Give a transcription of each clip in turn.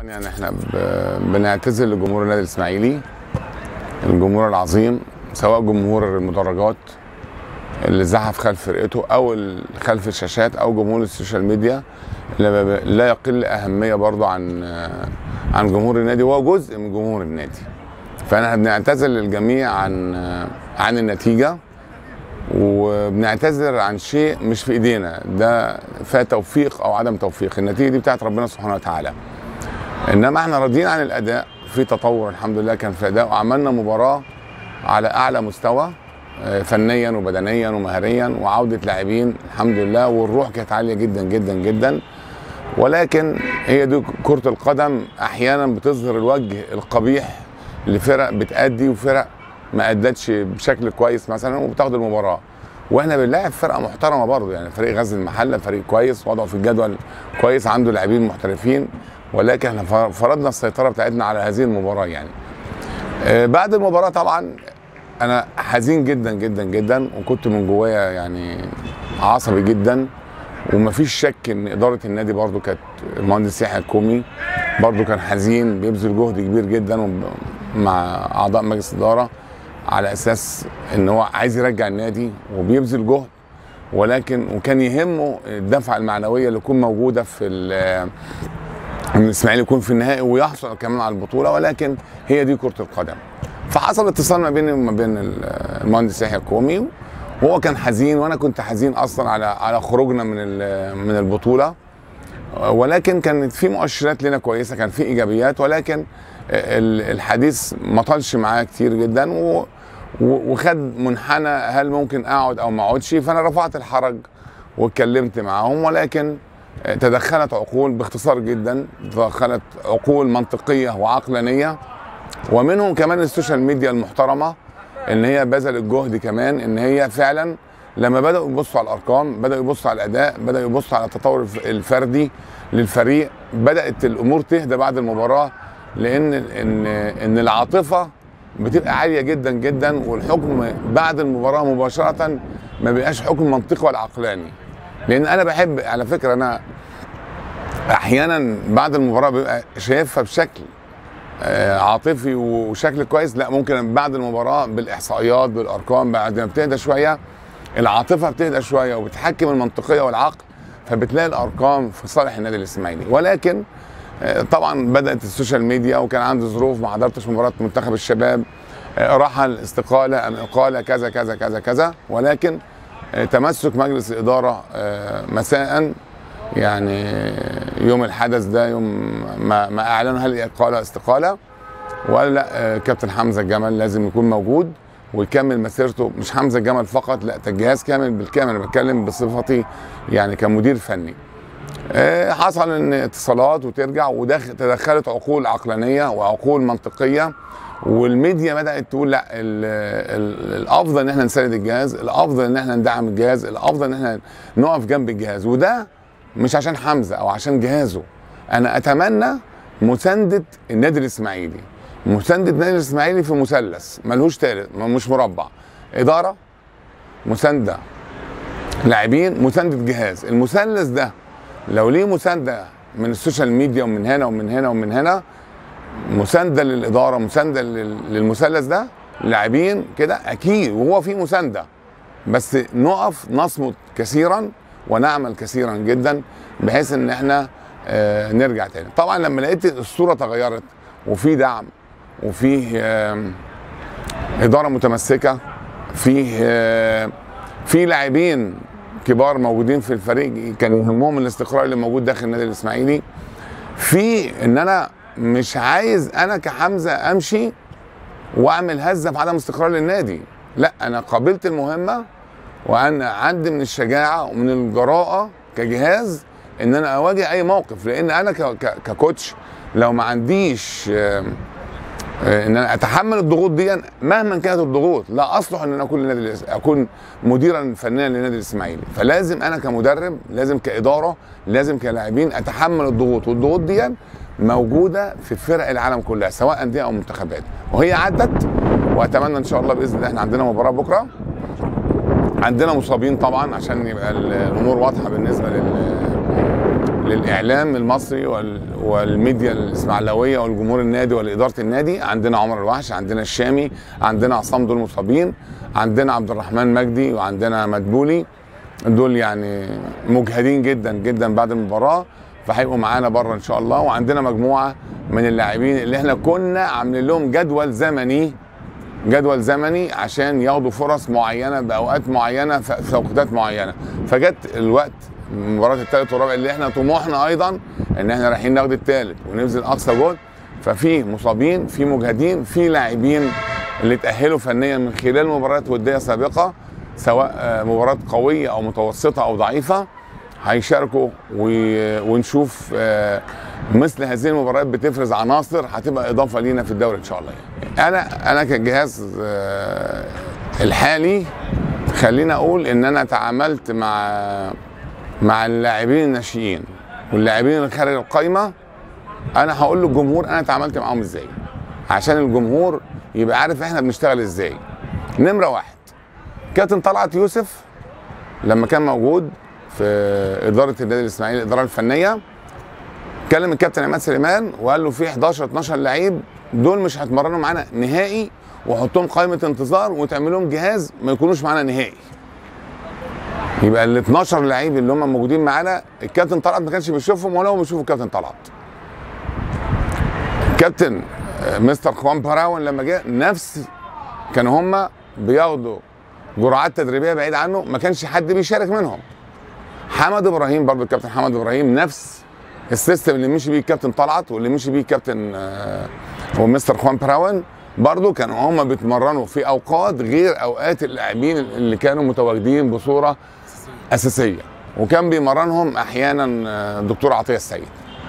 يعني احنا ب- بنعتذر لجمهور النادي الاسماعيلي الجمهور العظيم سواء جمهور المدرجات اللي زحف خلف فرقته او ال- خلف الشاشات او جمهور السوشيال ميديا اللي ب- لا يقل اهميه برضه عن عن جمهور النادي وهو جزء من جمهور النادي فاحنا بنعتذر للجميع عن عن النتيجه وبنعتذر عن شيء مش في ايدينا ده فيها توفيق او عدم توفيق النتيجه دي بتاعت ربنا سبحانه وتعالى انما احنا راضيين عن الاداء في تطور الحمد لله كان في الاداء وعملنا مباراه على اعلى مستوى آه، فنيا وبدنيا ومهريا وعوده لاعبين الحمد لله والروح كانت عاليه جدا جدا جدا ولكن هي دي كره القدم احيانا بتظهر الوجه القبيح لفرق بتأدي وفرق ما أدتش بشكل كويس مثلا وبتاخد المباراه واحنا بنلاعب فرقه محترمه برضه يعني فريق غزل المحله فريق كويس وضعه في الجدول كويس عنده لاعبين محترفين ولكن احنا فر- فرضنا السيطره بتاعتنا على هذه المباراه يعني آه، بعد المباراه طبعا انا حزين جدا جدا جدا وكنت من جوايا يعني عصبي جدا ومفيش شك ان اداره النادي برضو كانت المهندس يحيى الكومي برضو كان حزين بيبذل جهد كبير جدا وب- مع اعضاء مجلس الاداره على اساس ان هو عايز يرجع النادي وبيبذل جهد ولكن وكان يهمه الدفعه المعنويه اللي تكون موجوده في ال- ان الاسماعيلي يكون في النهائي ويحصل كمان على البطوله ولكن هي دي كره القدم فحصل اتصال ما بيني وما بين المهندس يحيى الكومي وهو كان حزين وانا كنت حزين اصلا على على خروجنا من ال- من البطوله ولكن كانت في مؤشرات لنا كويسه كان في ايجابيات ولكن ال- الحديث ما طالش معايا كتير جدا و و- وخد منحنى هل ممكن اقعد او ما اقعدش فانا رفعت الحرج واتكلمت معاهم ولكن تدخلت عقول باختصار جدا تدخلت عقول منطقيه وعقلانيه ومنهم كمان السوشيال ميديا المحترمه ان هي بذلت جهد كمان ان هي فعلا لما بداوا يبصوا على الارقام بداوا يبصوا على الاداء بداوا يبصوا على التطور الف- الفردي للفريق بدات الامور تهدى بعد المباراه لان ان ان العاطفه بتبقى عاليه جدا جدا والحكم بعد المباراه مباشره ما بيبقاش حكم منطقي ولا عقلاني لان انا بحب على فكره انا احيانا بعد المباراه بيبقى شايفها بشكل آه، عاطفي وشكل كويس لا ممكن بعد المباراه بالاحصائيات بالارقام بعد ما بتهدى شويه العاطفه بتهدى شويه وبتحكم المنطقيه والعقل فبتلاقي الارقام في صالح النادي الاسماعيلي ولكن آه، طبعا بدات السوشيال ميديا وكان عندي ظروف ما حضرتش مباراه منتخب الشباب آه، رحل استقاله ام اقاله كذا كذا كذا كذا ولكن آه، تمسك مجلس الاداره آه، مساء يعني يوم الحدث ده يوم ما, ما اعلنوا هل اقاله استقاله وقال لا آه، كابتن حمزه الجمل لازم يكون موجود ويكمل مسيرته مش حمزه الجمل فقط لا ده الجهاز كامل بالكامل انا بتكلم بصفتي يعني كمدير فني آه، حصل ان اتصالات وترجع وتدخلت عقول عقلانيه وعقول منطقيه والميديا بدات تقول لا ال ال الافضل ان احنا نساند الجهاز الافضل ان احنا ندعم الجهاز الافضل ان احنا نقف جنب الجهاز وده مش عشان حمزه او عشان جهازه انا اتمنى مسانده النادي الاسماعيلي مسانده النادي الاسماعيلي في مثلث ملهوش تالت مش مربع اداره مسانده لاعبين مسانده جهاز المثلث ده لو ليه مسانده من السوشيال ميديا ومن هنا ومن هنا ومن هنا مسانده للاداره مسانده لل- للمثلث ده لاعبين كده اكيد وهو في مسانده بس نقف نصمت كثيرا ونعمل كثيرا جدا بحيث ان احنا آه، نرجع تاني طبعا لما لقيت الصوره تغيرت وفي دعم وفيه آم، اداره متمسكه فيه آه، في لاعبين كبار موجودين في الفريق كان يهمهم الاستقرار اللي موجود داخل النادي الاسماعيلي في ان انا مش عايز انا كحمزه امشي واعمل هزه في عدم استقرار للنادي لا انا قابلت المهمه وانا عندي من الشجاعه ومن الجراءه كجهاز ان انا اواجه اي موقف لان انا ك- ك- ككوتش لو ما عنديش آم، آه، ان انا اتحمل الضغوط دي مهما كانت الضغوط لا اصلح ان انا اكون النادي الاس- اكون مديرا فنيا للنادي الاسماعيلي فلازم انا كمدرب لازم كاداره لازم كلاعبين اتحمل الضغوط والضغوط دي موجوده في فرق العالم كلها سواء انديه او منتخبات وهي عدت واتمنى ان شاء الله باذن الله احنا عندنا مباراه بكره عندنا مصابين طبعا عشان يبقى ال- الامور واضحه بالنسبه لل للاعلام المصري وال- والميديا الاسماعيلاويه والجمهور النادي والاداره النادي عندنا عمر الوحش عندنا الشامي عندنا عصام دول مصابين عندنا عبد الرحمن مجدي وعندنا مدبولي دول يعني مجهدين جدا جدا بعد المباراه فهيبقوا معانا بره ان شاء الله وعندنا مجموعه من اللاعبين اللي احنا كنا عاملين لهم جدول زمني جدول زمني عشان ياخدوا فرص معينه باوقات معينه في في توقيتات معينه فجت الوقت مباراه الثالث والرابع اللي احنا طموحنا ايضا ان احنا رايحين ناخد الثالث ونبذل اقصى جهد ففي مصابين في مجهدين في لاعبين اللي تاهلوا فنيا من خلال مباريات وديه سابقه سواء آه، مباراه قويه او متوسطه او ضعيفه هيشاركوا و- ونشوف آه، مثل هذه المباريات بتفرز عناصر هتبقى اضافه لينا في الدوري ان شاء الله يعني. انا انا كجهاز آه، الحالي خلينا اقول ان انا تعاملت مع مع اللاعبين الناشئين واللاعبين اللي خارج القايمه انا هقول للجمهور انا تعاملت معاهم ازاي عشان الجمهور يبقى عارف احنا بنشتغل ازاي نمره واحد كابتن طلعت يوسف لما كان موجود في اداره النادي الاسماعيلي الاداره الفنيه كلم الكابتن عماد سليمان وقال له في 11 12 لعيب دول مش هيتمرنوا معانا نهائي وحطهم قائمه انتظار وتعمل لهم جهاز ما يكونوش معانا نهائي يبقى ال 12 لعيب اللي هم موجودين معانا الكابتن طلعت ما كانش بيشوفهم ولا هو بيشوف الكابتن طلعت كابتن آه، مستر خوان باراون لما جه نفس كانوا هم بياخدوا جرعات تدريبيه بعيد عنه ما كانش حد بيشارك منهم حمد ابراهيم برضه الكابتن حمد ابراهيم نفس السيستم اللي مشي بيه الكابتن طلعت واللي مشي بيه الكابتن آه، ومستر خوان براون برضه كانوا هم بيتمرنوا في اوقات غير اوقات اللاعبين اللي كانوا متواجدين بصوره اساسيه وكان بيمرنهم احيانا آه، الدكتور عطيه السيد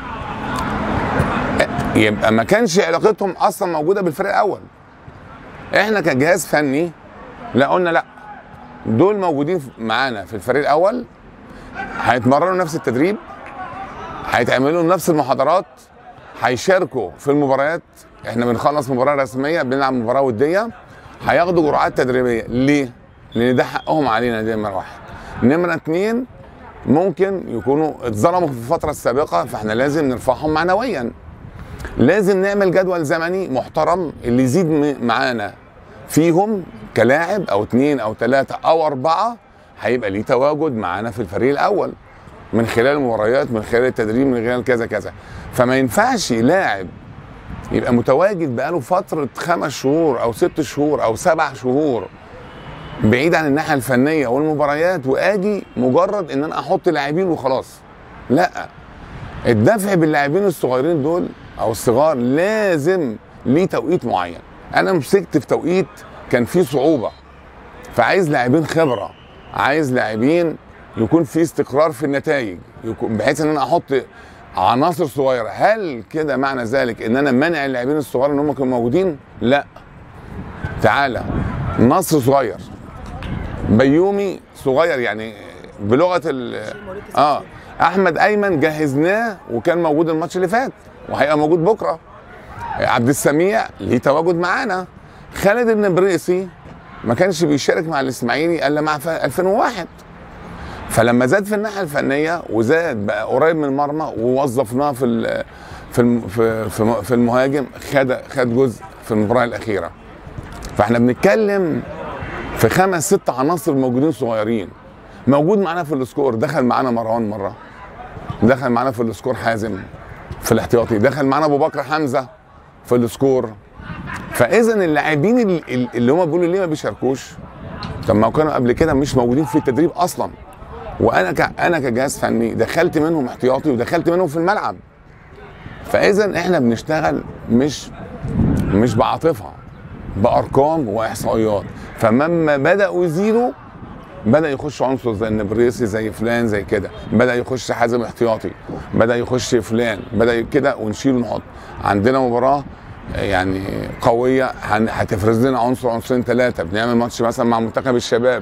يبقى ما كانش علاقتهم اصلا موجوده بالفريق الاول احنا كجهاز فني لا قلنا لا دول موجودين معانا في الفريق الاول هيتمرنوا نفس التدريب هيتعملوا نفس المحاضرات هيشاركوا في المباريات احنا بنخلص مباراه رسميه بنلعب مباراه وديه هياخدوا جرعات تدريبيه ليه؟ لان ده حقهم علينا دي نمره واحد نمره اتنين ممكن يكونوا اتظلموا في الفتره السابقه فاحنا لازم نرفعهم معنويا لازم نعمل جدول زمني محترم اللي يزيد م- معانا فيهم كلاعب او اتنين او تلاتة او اربعة هيبقى ليه تواجد معانا في الفريق الاول من خلال المباريات من خلال التدريب من خلال كذا كذا فما ينفعش لاعب يبقى متواجد بقاله فترة خمس شهور او ست شهور او سبع شهور بعيد عن الناحية الفنية والمباريات واجي مجرد ان انا احط لاعبين وخلاص لا الدفع باللاعبين الصغيرين دول او الصغار لازم ليه توقيت معين انا مسكت في توقيت كان فيه صعوبه فعايز لاعبين خبره عايز لاعبين يكون في استقرار في النتائج يكون بحيث ان انا احط عناصر صغيره هل كده معنى ذلك ان انا منع اللاعبين الصغار ان هم يكونوا موجودين لا تعالى نصر صغير بيومي صغير يعني بلغه ال اه احمد ايمن جهزناه وكان موجود الماتش اللي فات وهيبقى موجود بكره عبد السميع ليه تواجد معانا خالد النبريسي ما كانش بيشارك مع الاسماعيلي الا مع ف- 2001 فلما زاد في الناحيه الفنيه وزاد بقى قريب من المرمى ووظفناه في ال- في الم- في في- في المهاجم خد خد جزء في المباراه الاخيره فاحنا بنتكلم في خمس ست عناصر موجودين صغيرين موجود معانا في السكور دخل معانا مروان مره دخل معانا في السكور حازم في الاحتياطي دخل معانا ابو بكر حمزه في السكور فاذا اللاعبين ال- ال- اللي هم بيقولوا ليه ما بيشاركوش طب ما كانوا قبل كده مش موجودين في التدريب اصلا وانا ك... انا كجهاز فني دخلت منهم احتياطي ودخلت منهم في الملعب فاذا احنا بنشتغل مش مش بعاطفه بارقام واحصائيات فلما بداوا يزيدوا بدا يخش عنصر زي النبريسي زي فلان زي كده بدا يخش حازم احتياطي بدا يخش فلان بدا كده ونشيل ونحط عندنا مباراه يعني قويه هن- هتفرز لنا عنصر عنصرين ثلاثه بنعمل ماتش مثلا مع منتخب الشباب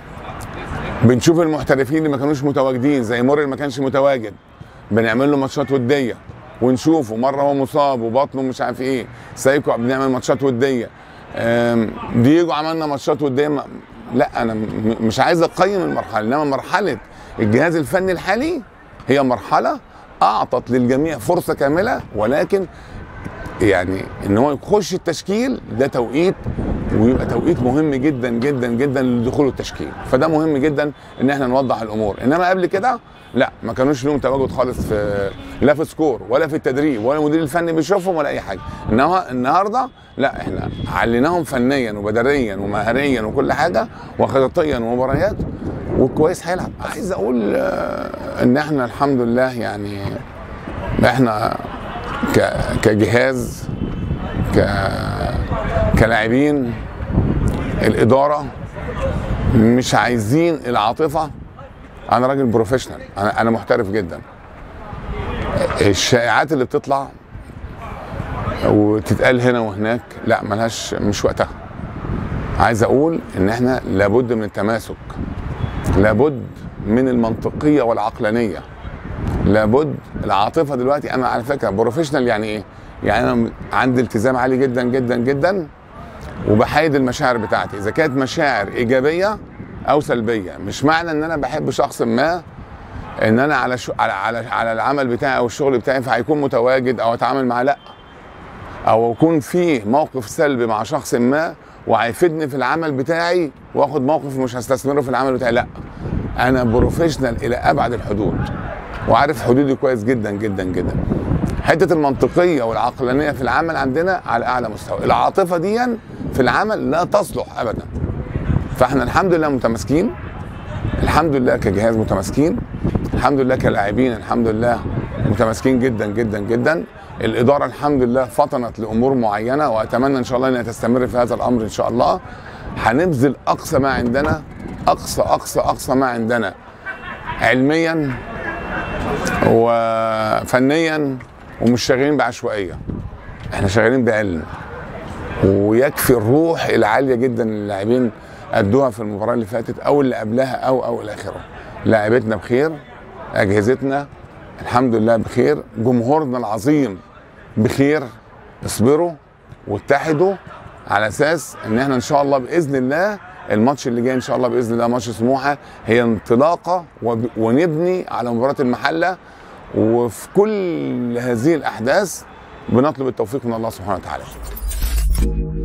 بنشوف المحترفين اللي ما كانوش متواجدين زي مر اللي ما كانش متواجد بنعمل له ماتشات وديه ونشوفه مره هو مصاب وبطنه مش عارف ايه سايكو بنعمل ماتشات وديه أم، دييجو عملنا ماتشات وديه ما- لا انا م- مش عايز اقيم المرحله انما مرحله الجهاز الفني الحالي هي مرحله اعطت للجميع فرصه كامله ولكن يعني ان هو يخش التشكيل ده توقيت ويبقى توقيت مهم جدا جدا جدا لدخول التشكيل فده مهم جدا ان احنا نوضح الامور انما قبل كده لا ما كانوش لهم تواجد خالص في لا في سكور ولا في التدريب ولا المدير الفني بيشوفهم ولا اي حاجه انما النهارده لا احنا عليناهم فنيا وبدنيا ومهريا وكل حاجه وخططيا ومباريات والكويس هيلعب عايز اقول آه، ان احنا الحمد لله يعني احنا ك- كجهاز ك كلاعبين الاداره مش عايزين العاطفه انا راجل بروفيشنال انا انا محترف جدا الشائعات اللي بتطلع وتتقال هنا وهناك لا ملهاش مش وقتها عايز اقول ان احنا لابد من التماسك لابد من المنطقيه والعقلانيه لابد العاطفه دلوقتي انا على فكره بروفيشنال يعني ايه؟ يعني انا عندي التزام عالي جدا جدا جدا وبحايد المشاعر بتاعتي اذا كانت مشاعر ايجابيه او سلبيه مش معنى ان انا بحب شخص ما ان انا على شو على على على العمل بتاعي او الشغل بتاعي فهيكون متواجد او اتعامل معاه لا او يكون في موقف سلبي مع شخص ما وهيفيدني في العمل بتاعي واخد موقف مش هستثمره في العمل بتاعي لا انا بروفيشنال الى ابعد الحدود وعارف حدودي كويس جدا جدا جدا حته المنطقيه والعقلانيه في العمل عندنا على اعلى مستوى العاطفه دي في العمل لا تصلح ابدا فاحنا الحمد لله متماسكين الحمد لله كجهاز متماسكين الحمد لله كلاعبين الحمد لله متماسكين جدا جدا جدا الاداره الحمد لله فطنت لامور معينه واتمنى ان شاء الله انها تستمر في هذا الامر ان شاء الله هنبذل اقصى ما عندنا اقصى اقصى اقصى ما عندنا علميا وفنيا ومش شغالين بعشوائيه احنا شغالين بعلم ويكفي الروح العاليه جدا اللي اللاعبين ادوها في المباراه اللي فاتت او اللي قبلها او او الى اخره لاعبتنا بخير اجهزتنا الحمد لله بخير جمهورنا العظيم بخير اصبروا واتحدوا على اساس ان احنا ان شاء الله باذن الله الماتش اللي جاي ان شاء الله باذن الله ماتش سموحه هي انطلاقه وب- ونبني على مباراه المحله وفي كل هذه الاحداث بنطلب التوفيق من الله سبحانه وتعالى